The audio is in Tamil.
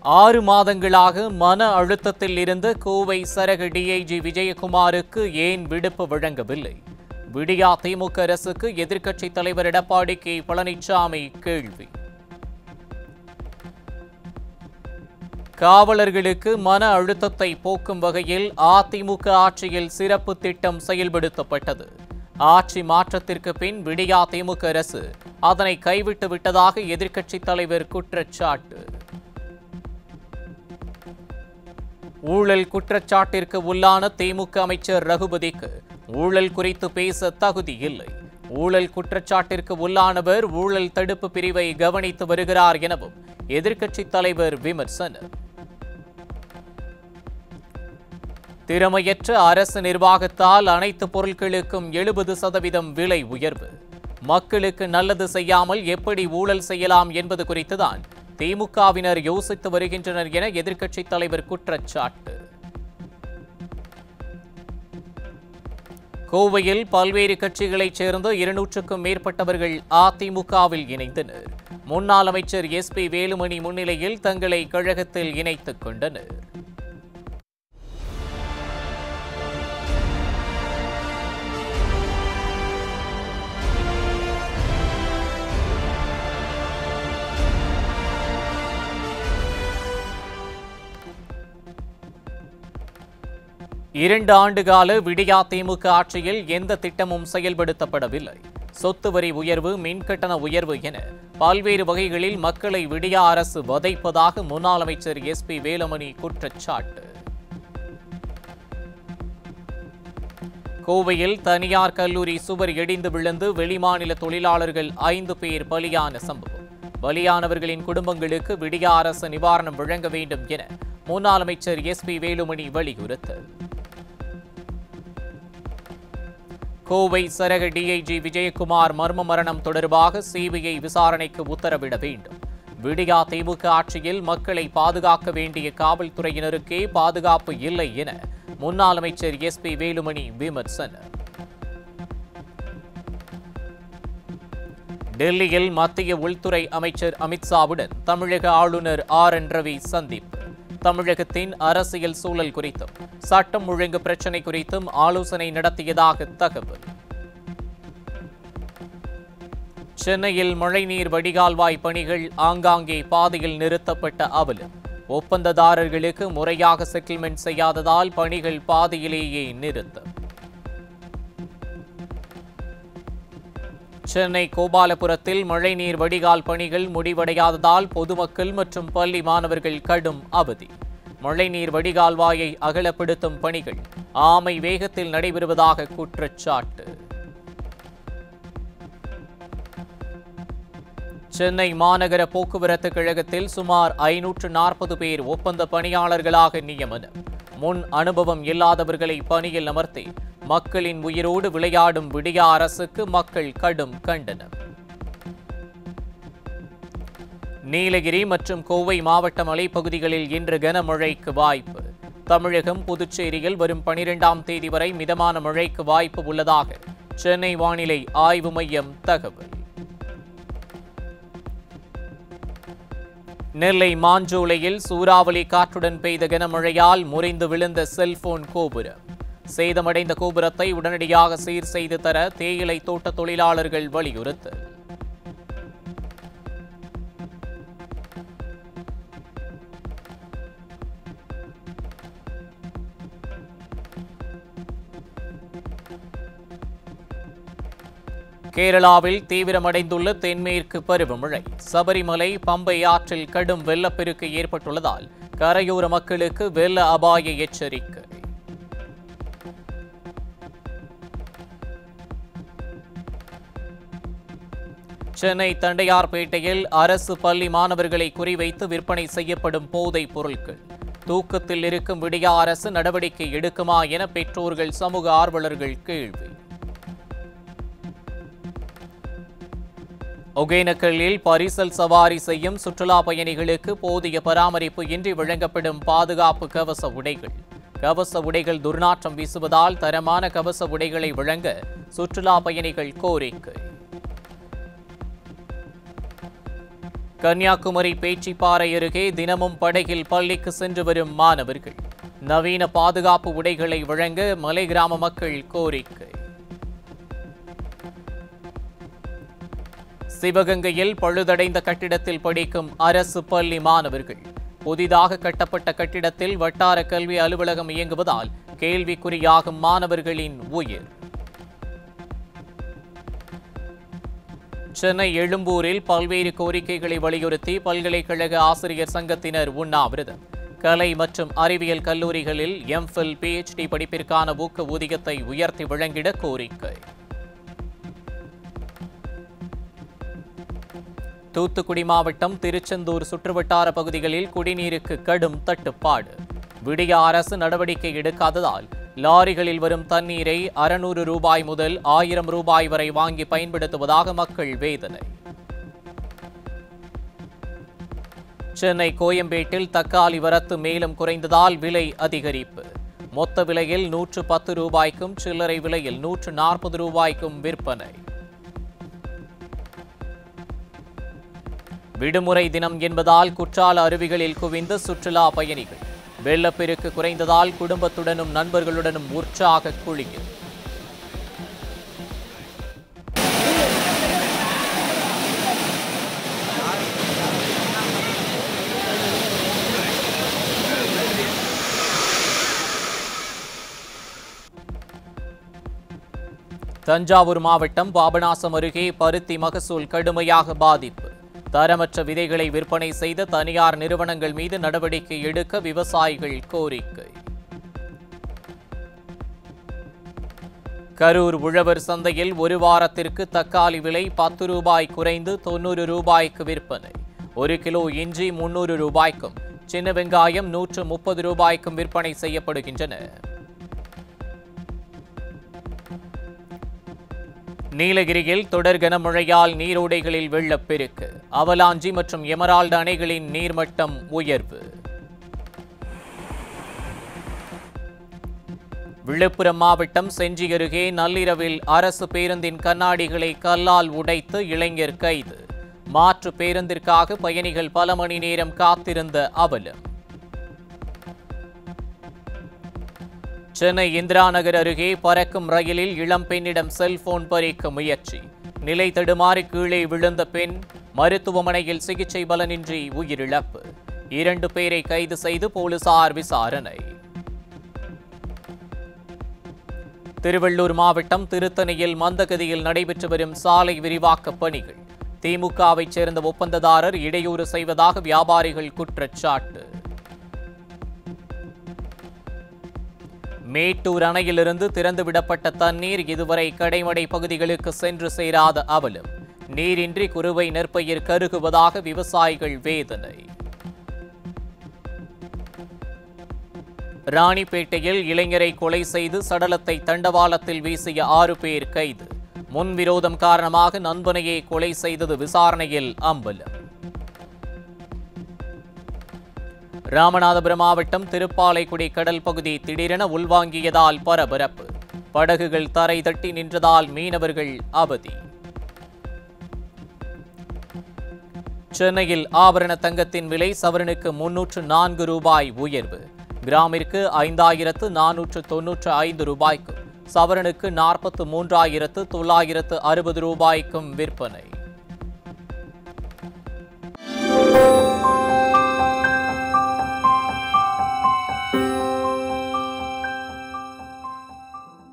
ஆறு மாதங்களாக மன அழுத்தத்தில் இருந்த கோவை சரக டிஐஜி விஜயகுமாருக்கு ஏன் விடுப்பு வழங்கவில்லை விடியா திமுக அரசுக்கு எதிர்க்கட்சித் தலைவர் எடப்பாடி கே பழனிசாமி கேள்வி காவலர்களுக்கு மன அழுத்தத்தை போக்கும் வகையில் அதிமுக ஆட்சியில் சிறப்பு திட்டம் செயல்படுத்தப்பட்டது ஆட்சி மாற்றத்திற்கு பின் விடியா திமுக அரசு அதனை கைவிட்டு விட்டதாக எதிர்க்கட்சித் தலைவர் குற்றச்சாட்டு ஊழல் குற்றச்சாட்டிற்கு உள்ளான திமுக அமைச்சர் ரகுபதிக்கு ஊழல் குறித்து பேச தகுதி இல்லை ஊழல் குற்றச்சாட்டிற்கு உள்ளானவர் ஊழல் தடுப்பு பிரிவை கவனித்து வருகிறார் எனவும் எதிர்க்கட்சித் தலைவர் விமர்சனம் திறமையற்ற அரசு நிர்வாகத்தால் அனைத்து பொருட்களுக்கும் எழுபது சதவீதம் விலை உயர்வு மக்களுக்கு நல்லது செய்யாமல் எப்படி ஊழல் செய்யலாம் என்பது குறித்துதான் திமுகவினர் யோசித்து வருகின்றனர் என எதிர்க்கட்சித் தலைவர் குற்றச்சாட்டு கோவையில் பல்வேறு கட்சிகளைச் சேர்ந்த இருநூற்றுக்கும் மேற்பட்டவர்கள் அதிமுகவில் இணைந்தனர் முன்னாள் அமைச்சர் எஸ் பி வேலுமணி முன்னிலையில் தங்களை கழகத்தில் இணைத்துக் கொண்டனர் இரண்டு ஆண்டுகால விடியா திமுக ஆட்சியில் எந்த திட்டமும் செயல்படுத்தப்படவில்லை சொத்து வரி உயர்வு மின்கட்டண உயர்வு என பல்வேறு வகைகளில் மக்களை விடியா அரசு வதைப்பதாக முன்னாள் அமைச்சர் எஸ் பி வேலுமணி குற்றச்சாட்டு கோவையில் தனியார் கல்லூரி சுவர் இடிந்து விழுந்து வெளிமாநில தொழிலாளர்கள் ஐந்து பேர் பலியான சம்பவம் பலியானவர்களின் குடும்பங்களுக்கு விடியா அரசு நிவாரணம் வழங்க வேண்டும் என முன்னாள் அமைச்சர் எஸ் பி வேலுமணி வலியுறுத்தல் கோவை சரக டிஐஜி விஜயகுமார் மர்ம மரணம் தொடர்பாக சிபிஐ விசாரணைக்கு உத்தரவிட வேண்டும் விடியா திமுக ஆட்சியில் மக்களை பாதுகாக்க வேண்டிய காவல்துறையினருக்கே பாதுகாப்பு இல்லை என முன்னாள் அமைச்சர் எஸ் பி வேலுமணி விமர்சனம் டெல்லியில் மத்திய உள்துறை அமைச்சர் அமித்ஷாவுடன் தமிழக ஆளுநர் ஆர் என் ரவி சந்திப்பு தமிழகத்தின் அரசியல் சூழல் குறித்தும் சட்டம் ஒழுங்கு பிரச்சினை குறித்தும் ஆலோசனை நடத்தியதாக தகவல் சென்னையில் மழைநீர் வடிகால்வாய் பணிகள் ஆங்காங்கே பாதையில் நிறுத்தப்பட்ட அவலம் ஒப்பந்ததாரர்களுக்கு முறையாக செட்டில்மெண்ட் செய்யாததால் பணிகள் பாதியிலேயே நிறுத்தம் சென்னை கோபாலபுரத்தில் மழைநீர் வடிகால் பணிகள் முடிவடையாததால் பொதுமக்கள் மற்றும் பள்ளி மாணவர்கள் கடும் அவதி மழைநீர் வடிகால்வாயை அகலப்படுத்தும் பணிகள் ஆமை வேகத்தில் நடைபெறுவதாக குற்றச்சாட்டு சென்னை மாநகர போக்குவரத்து கழகத்தில் சுமார் ஐநூற்று நாற்பது பேர் ஒப்பந்த பணியாளர்களாக நியமனம் முன் அனுபவம் இல்லாதவர்களை பணியில் அமர்த்தி மக்களின் உயிரோடு விளையாடும் விடியா அரசுக்கு மக்கள் கடும் கண்டனம் நீலகிரி மற்றும் கோவை மாவட்ட மலைப்பகுதிகளில் இன்று கனமழைக்கு வாய்ப்பு தமிழகம் புதுச்சேரியில் வரும் பனிரெண்டாம் தேதி வரை மிதமான மழைக்கு வாய்ப்பு உள்ளதாக சென்னை வானிலை ஆய்வு மையம் தகவல் நெல்லை மாஞ்சோலையில் சூறாவளி காற்றுடன் பெய்த கனமழையால் முறிந்து விழுந்த செல்போன் கோபுரம் சேதமடைந்த கோபுரத்தை உடனடியாக சீர் செய்து தர தேயிலை தோட்ட தொழிலாளர்கள் வலியுறுத்தல் கேரளாவில் தீவிரமடைந்துள்ள தென்மேற்கு பருவமழை சபரிமலை பம்பை ஆற்றில் கடும் வெள்ளப்பெருக்கு ஏற்பட்டுள்ளதால் கரையோர மக்களுக்கு வெள்ள அபாய எச்சரிக்கை சென்னை தண்டையார்பேட்டையில் அரசு பள்ளி மாணவர்களை குறிவைத்து விற்பனை செய்யப்படும் போதைப் பொருட்கள் தூக்கத்தில் இருக்கும் விடியா அரசு நடவடிக்கை எடுக்குமா என பெற்றோர்கள் சமூக ஆர்வலர்கள் கேள்வி ஒகேனக்கல்லில் பரிசல் சவாரி செய்யும் சுற்றுலா பயணிகளுக்கு போதிய பராமரிப்பு இன்றி வழங்கப்படும் பாதுகாப்பு கவச உடைகள் கவச உடைகள் துர்நாற்றம் வீசுவதால் தரமான கவச உடைகளை வழங்க சுற்றுலா பயணிகள் கோரிக்கை கன்னியாகுமரி பேச்சிப்பாறை அருகே தினமும் படகில் பள்ளிக்கு சென்று வரும் மாணவர்கள் நவீன பாதுகாப்பு உடைகளை வழங்க மலை கிராம மக்கள் கோரிக்கை சிவகங்கையில் பழுதடைந்த கட்டிடத்தில் படிக்கும் அரசு பள்ளி மாணவர்கள் புதிதாக கட்டப்பட்ட கட்டிடத்தில் வட்டார கல்வி அலுவலகம் இயங்குவதால் கேள்விக்குறியாகும் மாணவர்களின் உயிர் சென்னை எழும்பூரில் பல்வேறு கோரிக்கைகளை வலியுறுத்தி பல்கலைக்கழக ஆசிரியர் சங்கத்தினர் உண்ணாவிரதம் கலை மற்றும் அறிவியல் கல்லூரிகளில் எம்ஃபில் பிஎச்டி படிப்பிற்கான ஊக்க ஊதியத்தை உயர்த்தி வழங்கிட கோரிக்கை தூத்துக்குடி மாவட்டம் திருச்செந்தூர் சுற்றுவட்டார பகுதிகளில் குடிநீருக்கு கடும் தட்டுப்பாடு விடிய அரசு நடவடிக்கை எடுக்காததால் லாரிகளில் வரும் தண்ணீரை அறுநூறு ரூபாய் முதல் ஆயிரம் ரூபாய் வரை வாங்கி பயன்படுத்துவதாக மக்கள் வேதனை சென்னை கோயம்பேட்டில் தக்காளி வரத்து மேலும் குறைந்ததால் விலை அதிகரிப்பு மொத்த விலையில் நூற்று பத்து ரூபாய்க்கும் சில்லறை விலையில் நூற்று நாற்பது ரூபாய்க்கும் விற்பனை விடுமுறை தினம் என்பதால் குற்றால அருவிகளில் குவிந்த சுற்றுலா பயணிகள் வெள்ளப்பெருக்கு குறைந்ததால் குடும்பத்துடனும் நண்பர்களுடனும் உற்சாக குளியல் தஞ்சாவூர் மாவட்டம் பாபநாசம் அருகே பருத்தி மகசூல் கடுமையாக பாதிப்பு தரமற்ற விதைகளை விற்பனை செய்த தனியார் நிறுவனங்கள் மீது நடவடிக்கை எடுக்க விவசாயிகள் கோரிக்கை கரூர் உழவர் சந்தையில் ஒரு வாரத்திற்கு தக்காளி விலை பத்து ரூபாய் குறைந்து தொண்ணூறு ரூபாய்க்கு விற்பனை ஒரு கிலோ இஞ்சி முன்னூறு ரூபாய்க்கும் சின்ன வெங்காயம் நூற்று முப்பது ரூபாய்க்கும் விற்பனை செய்யப்படுகின்றன நீலகிரியில் தொடர் கனமழையால் நீரோடைகளில் வெள்ளப்பெருக்கு அவலாஞ்சி மற்றும் எமரால்டு அணைகளின் நீர்மட்டம் உயர்வு விழுப்புரம் மாவட்டம் செஞ்சி அருகே நள்ளிரவில் அரசு பேருந்தின் கண்ணாடிகளை கல்லால் உடைத்து இளைஞர் கைது மாற்று பேருந்திற்காக பயணிகள் பல மணி நேரம் காத்திருந்த அவலம் சென்னை இந்திரா நகர் அருகே பறக்கும் ரயிலில் இளம்பெண்ணிடம் செல்போன் பறிக்க முயற்சி நிலை தடுமாறி கீழே விழுந்த பெண் மருத்துவமனையில் சிகிச்சை பலனின்றி உயிரிழப்பு இரண்டு பேரை கைது செய்து போலீசார் விசாரணை திருவள்ளூர் மாவட்டம் திருத்தணியில் மந்தகதியில் நடைபெற்று வரும் சாலை விரிவாக்கப் பணிகள் திமுகவைச் சேர்ந்த ஒப்பந்ததாரர் இடையூறு செய்வதாக வியாபாரிகள் குற்றச்சாட்டு மேட்டூர் அணையிலிருந்து திறந்துவிடப்பட்ட தண்ணீர் இதுவரை கடைமடை பகுதிகளுக்கு சென்று சேராத அவலம் நீரின்றி குறுவை நெற்பயிர் கருகுவதாக விவசாயிகள் வேதனை ராணிப்பேட்டையில் இளைஞரை கொலை செய்து சடலத்தை தண்டவாளத்தில் வீசிய ஆறு பேர் கைது முன்விரோதம் காரணமாக நண்பனையே கொலை செய்தது விசாரணையில் அம்பலம் ராமநாதபுரம் மாவட்டம் திருப்பாலைக்குடி கடல் பகுதி திடீரென உள்வாங்கியதால் பரபரப்பு படகுகள் தரை தட்டி நின்றதால் மீனவர்கள் அவதி சென்னையில் ஆபரண தங்கத்தின் விலை சவரனுக்கு முன்னூற்று நான்கு ரூபாய் உயர்வு கிராமிற்கு ஐந்தாயிரத்து நானூற்று தொன்னூற்று ஐந்து ரூபாய்க்கும் சவரனுக்கு நாற்பத்து மூன்றாயிரத்து தொள்ளாயிரத்து அறுபது ரூபாய்க்கும் விற்பனை